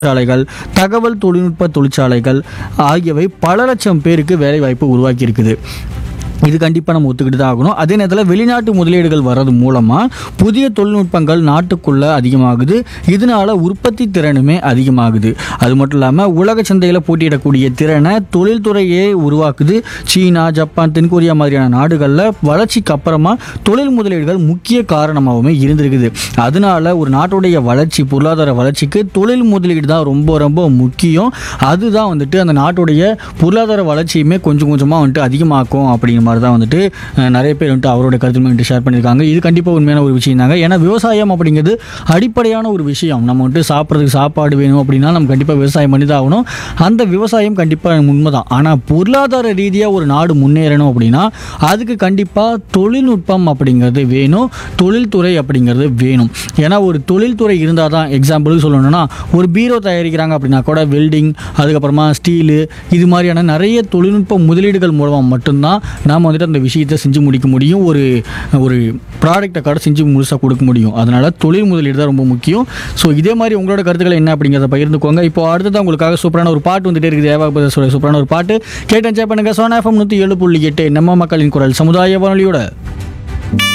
தொழிற்சாலைகள் தகவல் தொழில்நுட்ப தொழிற்சாலைகள் ஆகியவை பல லட்சம் பேருக்கு வேலைவாய்ப்பு உருவாக்கி இருக்குது இது கண்டிப்பாக நம்ம ஒத்துக்கிட்டு தான் ஆகணும் அதே நேரத்தில் வெளிநாட்டு முதலீடுகள் வர்றது மூலமாக புதிய தொழில்நுட்பங்கள் நாட்டுக்குள்ளே அதிகமாகுது இதனால உற்பத்தி திறனுமே அதிகமாகுது அது மட்டும் இல்லாமல் உலக சந்தையில் போட்டியிடக்கூடிய திறனை தொழில்துறையே உருவாக்குது சீனா ஜப்பான் தென்கொரியா மாதிரியான நாடுகளில் வளர்ச்சிக்கு அப்புறமா தொழில் முதலீடுகள் முக்கிய காரணமாகவுமே இருந்திருக்குது அதனால ஒரு நாட்டுடைய வளர்ச்சி பொருளாதார வளர்ச்சிக்கு தொழில் முதலீடு தான் ரொம்ப ரொம்ப முக்கியம் அதுதான் வந்துட்டு அந்த நாட்டுடைய பொருளாதார வளர்ச்சியுமே கொஞ்சம் கொஞ்சமாக வந்துட்டு அதிகமாக்கும் அப்படிங்கிற மாதிரி தான் வந்துட்டு அஹ், நிறைய பேர் வந்துட்டு அவரோட கருத்துமே வந்துட்டு ஷேர் பண்ணியிருக்காங்க இது கண்டிப்பாக உண்மையான ஒரு விஷயம் தாங்க ஏன்னா விவசாயம் அப்படிங்கிறது அடிப்படையான ஒரு விஷயம் நம்ம வந்துட்டு சாப்பிட்றதுக்கு சாப்பாடு வேணும் அப்படின்னா நம்ம கண்டிப்பாக விவசாயம் பண்ணி தான் ஆகணும் அந்த விவசாயம் கண்டிப்பாக உண்மை தான் ஆனால் பொருளாதார ரீதியாக ஒரு நாடு முன்னேறணும் அப்படின்னா அதுக்கு கண்டிப்பாக தொழில்நுட்பம் அப்படிங்கிறது வேணும் தொழில்துறை அப்படிங்கிறது வேணும் ஏன்னா ஒரு தொழில்துறை இருந்தால் தான் எக்ஸாம்பிளுக்கு சொல்லணும்னா ஒரு பீரோ தயாரிக்கிறாங்க அப்படின்னா கூட வெல்டிங் அதுக்கப்புறமா ஸ்டீலு இது மாதிரியான நிறைய தொழில்நுட்ப முதலீடுகள் மூலமாக மட்டும்தான் நாம் வந்துட்டு அந்த விஷயத்தை செஞ்சு முடிக்க முடியும் ஒரு ஒரு ப்ராடக்டை கடை செஞ்சு முழுசாக கொடுக்க முடியும் அதனால் தொழில் முதலீடு தான் ரொம்ப முக்கியம் ஸோ இதே மாதிரி உங்களோட கருத்துக்கள் என்ன அப்படிங்கிறத பகிர்ந்துக்கோங்க இப்போ அடுத்ததான் உங்களுக்காக சூப்பரான ஒரு பாட்டு வந்துட்டே இருக்குது ஏவாபத சூப்பரான ஒரு பாட்டு கேட்டு என்ஜாய் பண்ணுங்க சோனா எஃப்எம் நூற்றி ஏழு புள்ளி எட்டு நம்ம மக்களின் குரல் சமுதாய வானொலியோட